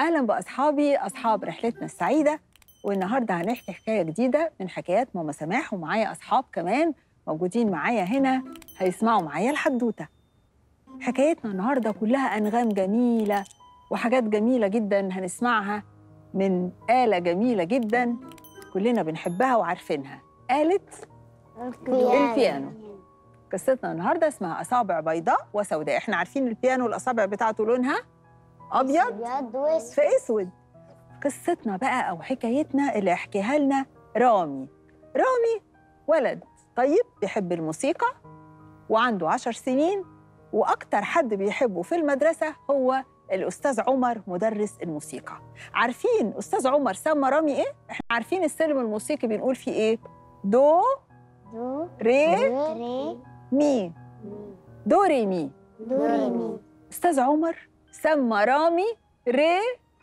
اهلا باصحابي اصحاب رحلتنا السعيده والنهارده هنحكي حكايه جديده من حكايات ماما سماح ومعايا اصحاب كمان موجودين معايا هنا هيسمعوا معايا الحدوته حكايتنا النهارده كلها انغام جميله وحاجات جميله جدا هنسمعها من آلة جميلة جدا كلنا بنحبها وعارفينها آلة البيانو قصتنا النهارده اسمها أصابع بيضاء وسوداء احنا عارفين البيانو الأصابع بتاعته لونها أبيض ابيض واسود في اسود قصتنا بقى او حكايتنا اللي يحكيها لنا رامي رامي ولد طيب بيحب الموسيقى وعنده عشر سنين واكتر حد بيحبه في المدرسه هو الاستاذ عمر مدرس الموسيقى عارفين استاذ عمر سمى رامي ايه احنا عارفين السلم الموسيقي بنقول فيه ايه دو دو ري ري مي دو ري مي دو ري مي استاذ عمر سمى رامي ري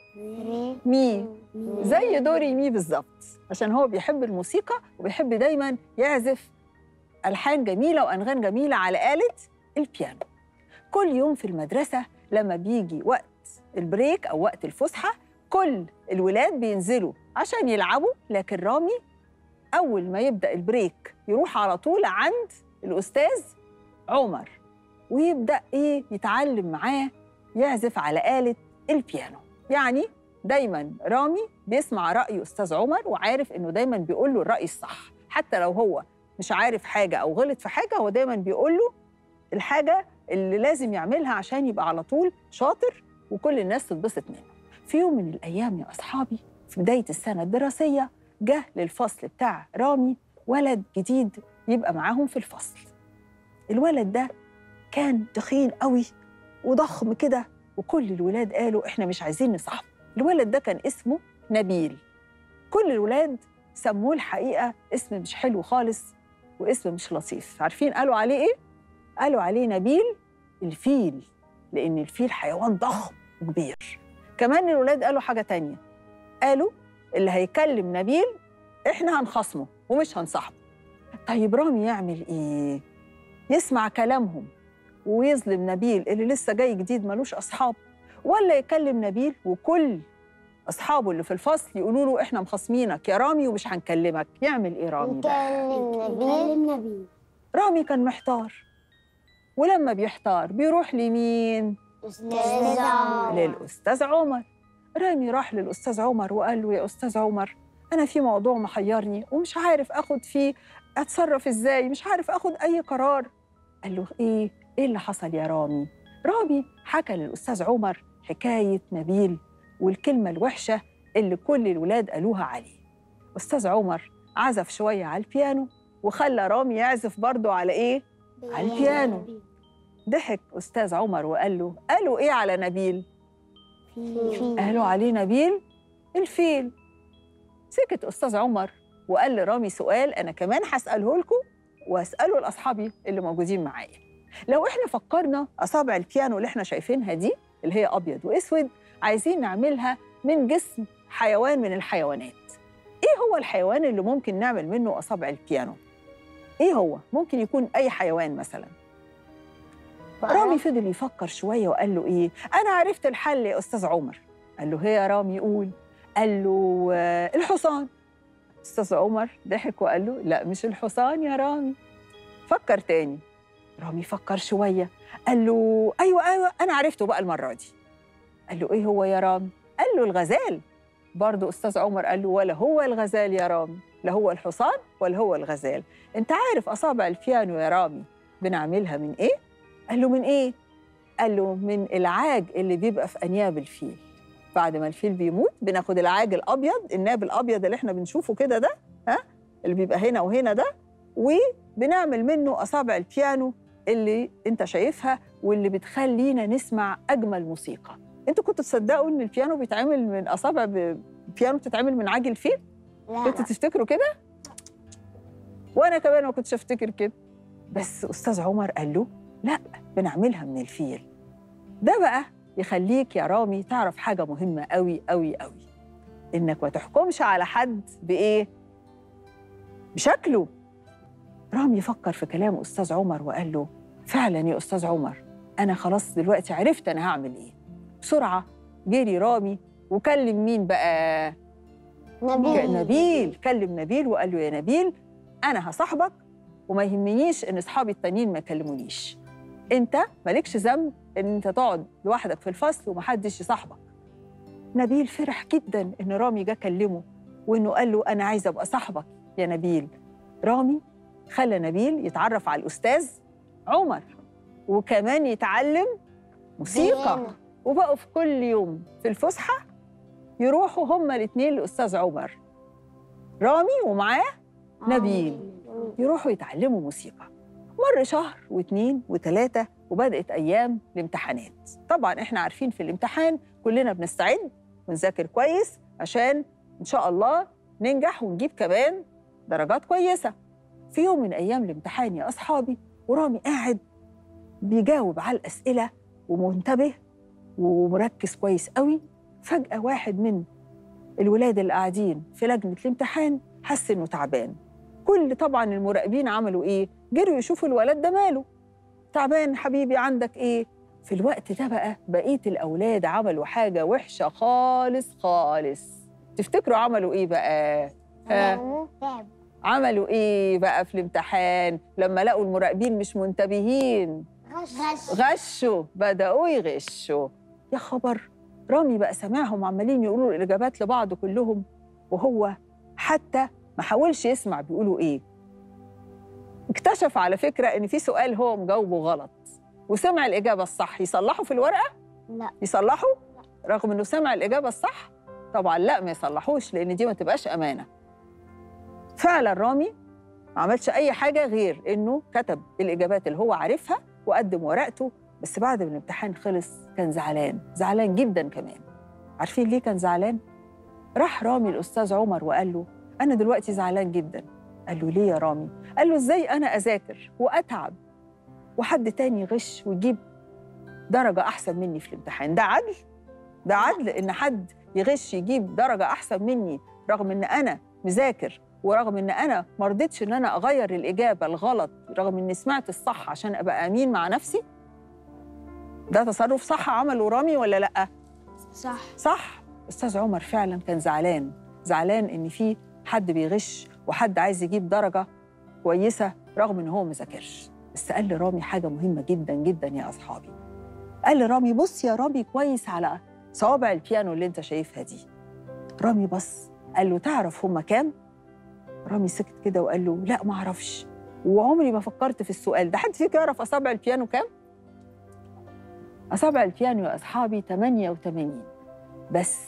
ري مي زي دوري مي بالظبط عشان هو بيحب الموسيقى وبيحب دايما يعزف ألحان جميلة وأنغام جميلة على آلة البيانو كل يوم في المدرسة لما بيجي وقت البريك أو وقت الفسحة كل الولاد بينزلوا عشان يلعبوا لكن رامي أول ما يبدأ البريك يروح على طول عند الأستاذ عمر ويبدأ إيه يتعلم معاه يعزف على آلة البيانو يعني دايما رامي بيسمع رأي أستاذ عمر وعارف إنه دايما بيقول له الرأي الصح حتى لو هو مش عارف حاجة أو غلط في حاجة هو دايما بيقول له الحاجة اللي لازم يعملها عشان يبقى على طول شاطر وكل الناس تتبسط منه في يوم من الأيام يا أصحابي في بداية السنة الدراسية جه للفصل بتاع رامي ولد جديد يبقى معاهم في الفصل الولد ده كان تخين قوي وضخم كده وكل الولاد قالوا احنا مش عايزين نصاحبه الولد ده كان اسمه نبيل كل الولاد سموه الحقيقه اسم مش حلو خالص واسم مش لطيف عارفين قالوا عليه ايه قالوا عليه نبيل الفيل لان الفيل حيوان ضخم وكبير كمان الولاد قالوا حاجه تانية قالوا اللي هيكلم نبيل احنا هنخصمه ومش هنصاحبه طيب رامي يعمل ايه يسمع كلامهم ويظلم نبيل اللي لسه جاي جديد ملوش اصحاب ولا يكلم نبيل وكل اصحابه اللي في الفصل يقولوا له احنا مخاصمينك يا رامي ومش هنكلمك يعمل ايه رامي ده نكلم نبيل نبيل رامي كان محتار ولما بيحتار بيروح لمين استاذ عمر للاستاذ عمر رامي راح للاستاذ عمر وقال له يا استاذ عمر انا في موضوع محيرني ومش عارف اخد فيه اتصرف ازاي مش عارف اخد اي قرار قال له ايه ايه اللي حصل يا رامي رامي حكى للاستاذ عمر حكايه نبيل والكلمه الوحشه اللي كل الولاد قالوها عليه استاذ عمر عزف شويه على البيانو وخلى رامي يعزف برضه على ايه على البيانو. ضحك استاذ عمر وقال له قالوا ايه على نبيل قالوا عليه نبيل الفيل سكت استاذ عمر وقال لرامي سؤال انا كمان هساله لكم واساله لاصحابي اللي موجودين معايا لو احنا فكرنا اصابع البيانو اللي احنا شايفينها دي اللي هي ابيض واسود عايزين نعملها من جسم حيوان من الحيوانات ايه هو الحيوان اللي ممكن نعمل منه اصابع البيانو ايه هو ممكن يكون اي حيوان مثلا رامي فضل يفكر شويه وقال له ايه انا عرفت الحل يا استاذ عمر قال له هي يا رامي قول قال له آه، الحصان استاذ عمر ضحك وقال له لا مش الحصان يا رامي فكر تاني رامي فكر شويه قال له ايوه ايوه انا عرفته بقى المره دي قال له ايه هو يا رامي قال له الغزال برضه استاذ عمر قال له ولا هو الغزال يا رامي لا هو الحصان ولا هو الغزال انت عارف اصابع البيانو يا رامي بنعملها من ايه قال له من ايه قال له من العاج اللي بيبقى في انياب الفيل بعد ما الفيل بيموت بناخد العاج الابيض الناب الابيض اللي احنا بنشوفه كده ده ها اللي بيبقى هنا وهنا ده وبنعمل منه اصابع البيانو اللي انت شايفها واللي بتخلينا نسمع اجمل موسيقى انتوا كنتوا تصدقوا ان البيانو بيتعمل من اصابع ب- البيانو بتتعمل من عاج الفيل لا كنتوا تفتكروا كده وانا كمان ما كنتش افتكر كده بس استاذ عمر قال له لا بنعملها من الفيل ده بقى يخليك يا رامي تعرف حاجه مهمه قوي قوي قوي انك ما تحكمش على حد بايه بشكله رامي فكر في كلام استاذ عمر وقال له فعلا يا استاذ عمر انا خلاص دلوقتي عرفت انا هعمل ايه بسرعه جري رامي وكلم مين بقى نبيل نبيل كلم نبيل وقال له يا نبيل انا هصاحبك وما يهمنيش ان اصحابي التانيين ما يكلمونيش انت مالكش ذنب ان انت تقعد لوحدك في الفصل ومحدش يصاحبك نبيل فرح جدا ان رامي جه كلمه وانه قال له انا عايز ابقى صاحبك يا نبيل رامي خلى نبيل يتعرف على الاستاذ عمر وكمان يتعلم موسيقى بيانو. وبقوا في كل يوم في الفسحه يروحوا هما الاثنين لاستاذ عمر رامي ومعاه نبيل. يروحوا يتعلموا موسيقى مر شهر واثنين وثلاثة وبدأت أيام الامتحانات طبعا إحنا عارفين في الامتحان كلنا بنستعد ونذاكر كويس عشان إن شاء الله ننجح ونجيب كمان درجات كويسة في يوم من أيام الامتحان يا أصحابي ورامي قاعد بيجاوب على الأسئلة ومنتبه ومركز كويس قوي فجأة واحد من الولاد اللي قاعدين في لجنة الامتحان حس إنه تعبان كل طبعا المراقبين عملوا ايه؟ جروا يشوفوا الولد ده ماله تعبان حبيبي عندك ايه؟ في الوقت ده بقى بقيه الاولاد عملوا حاجه وحشه خالص خالص تفتكروا عملوا ايه بقى؟ آه. تعب عملوا ايه بقى في الامتحان لما لقوا المراقبين مش منتبهين غش غشوا بدأوا يغشوا يا خبر رامي بقى سامعهم عمالين يقولوا الإجابات لبعض كلهم وهو حتى ما حاولش يسمع بيقولوا إيه اكتشف على فكرة إن في سؤال هو مجاوبه غلط وسمع الإجابة الصح يصلحوا في الورقة؟ لا يصلحوا؟ رغم إنه سمع الإجابة الصح؟ طبعا لا ما يصلحوش لأن دي ما تبقاش أمانة فعلا رامي ما عملش أي حاجة غير إنه كتب الإجابات اللي هو عارفها وقدم ورقته بس بعد ما الامتحان خلص كان زعلان زعلان جدا كمان عارفين ليه كان زعلان راح رامي الاستاذ عمر وقال له انا دلوقتي زعلان جدا قال له ليه يا رامي قال له ازاي انا اذاكر واتعب وحد تاني يغش ويجيب درجه احسن مني في الامتحان ده عدل ده عدل ان حد يغش يجيب درجه احسن مني رغم ان انا مذاكر ورغم ان انا ما رضيتش ان انا اغير الاجابه الغلط رغم اني سمعت الصح عشان ابقى امين مع نفسي ده تصرف صح عمله رامي ولا لا صح صح استاذ عمر فعلا كان زعلان زعلان ان في حد بيغش وحد عايز يجيب درجه كويسه رغم ان هو ما ذاكرش بس قال لرامي حاجه مهمه جدا جدا يا اصحابي قال لرامي بص يا رامي كويس على صوابع البيانو اللي انت شايفها دي رامي بص قال له تعرف هما كام رامي سكت كده وقال له لا ما اعرفش وعمري ما فكرت في السؤال ده حد فيك يعرف اصابع البيانو كام اصابع البيانو يا اصحابي 88 بس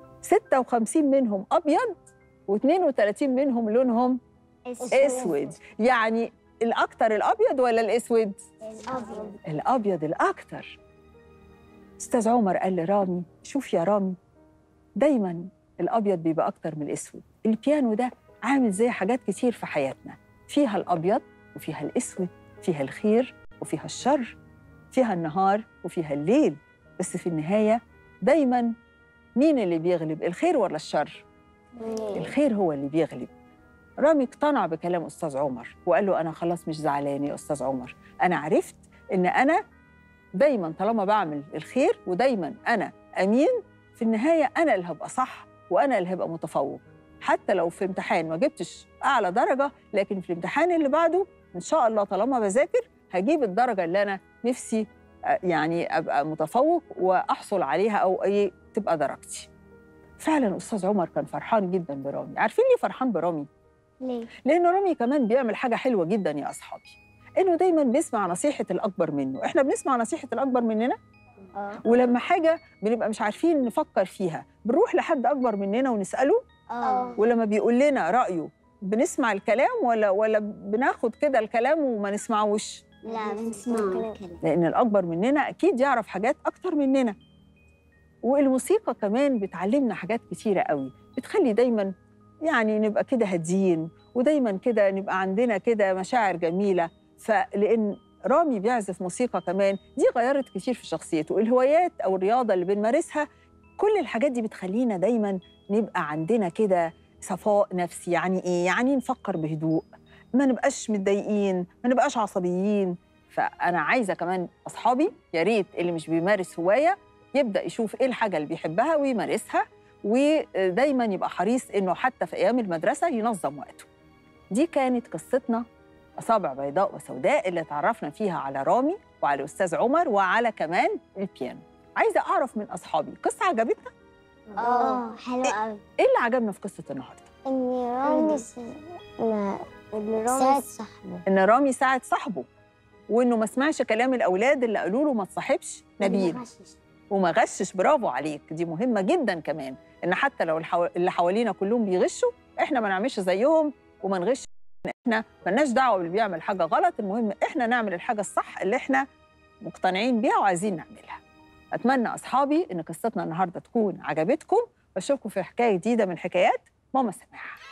56 منهم ابيض و32 منهم لونهم اسود يعني الاكتر الابيض ولا الاسود الأبيض الابيض الاكتر استاذ عمر قال لرامي شوف يا رامي دايما الابيض بيبقى اكتر من الاسود البيانو ده عامل زي حاجات كتير في حياتنا فيها الابيض وفيها الاسود فيها الخير وفيها الشر فيها النهار وفيها الليل بس في النهايه دايما مين اللي بيغلب الخير ولا الشر الخير هو اللي بيغلب رامي اقتنع بكلام استاذ عمر وقال له انا خلاص مش زعلان يا استاذ عمر انا عرفت ان انا دايما طالما بعمل الخير ودايما انا امين في النهايه انا اللي هبقى صح وانا اللي هبقى متفوق حتى لو في امتحان ما جبتش اعلى درجه لكن في الامتحان اللي بعده ان شاء الله طالما بذاكر هجيب الدرجه اللي انا نفسي آه، يعني ابقى متفوق واحصل عليها او ايه تبقى درجتي فعلا استاذ عمر كان فرحان جدا برامي عارفين ليه فرحان برامي ليه؟ لان رامي كمان بيعمل حاجه حلوه جدا يا اصحابي انه دايما بيسمع نصيحه الاكبر منه احنا بنسمع نصيحه الاكبر مننا اه ولما حاجه بنبقى مش عارفين نفكر فيها بنروح لحد اكبر مننا ونساله اه ولما بيقول لنا رايه بنسمع الكلام ولا ولا بناخد كده الكلام وما نسمعوش لا بنسمع الكلام لان الاكبر مننا اكيد يعرف حاجات اكتر مننا والموسيقى كمان بتعلمنا حاجات كتيره قوي بتخلي دايما يعني نبقى كده هاديين ودايما كده نبقى عندنا كده مشاعر جميله فلان رامي بيعزف موسيقى كمان دي غيرت كتير في شخصيته الهوايات او الرياضه اللي بنمارسها كل الحاجات دي بتخلينا دايما نبقى عندنا كده صفاء نفسي يعني ايه يعني نفكر بهدوء ما نبقاش متضايقين ما نبقاش عصبيين فانا عايزه كمان اصحابي يا ريت اللي مش بيمارس هوايه يبدا يشوف ايه الحاجه اللي بيحبها ويمارسها ودايما يبقى حريص انه حتى في ايام المدرسه ينظم وقته دي كانت قصتنا اصابع بيضاء وسوداء اللي اتعرفنا فيها على رامي وعلى الاستاذ عمر وعلى كمان البيانو عايزه اعرف من اصحابي قصه عجبتنا اه حلو قوي ايه اللي عجبنا في قصه النهارده ان رامي س- ما ان رامي صاحبه ان رامي ساعد صاحبه وانه ما سمعش كلام الاولاد اللي قالوا له ما تصاحبش نبيل وما غشش برافو عليك دي مهمه جدا كمان ان حتى لو الحو... اللي حوالينا كلهم بيغشوا احنا ما نعملش زيهم وما نغش احنا ملناش دعوه باللي بيعمل حاجه غلط المهم احنا نعمل الحاجه الصح اللي احنا مقتنعين بيها وعايزين نعملها اتمنى اصحابي ان قصتنا النهارده تكون عجبتكم واشوفكم في حكايه جديده من حكايات ماما سماح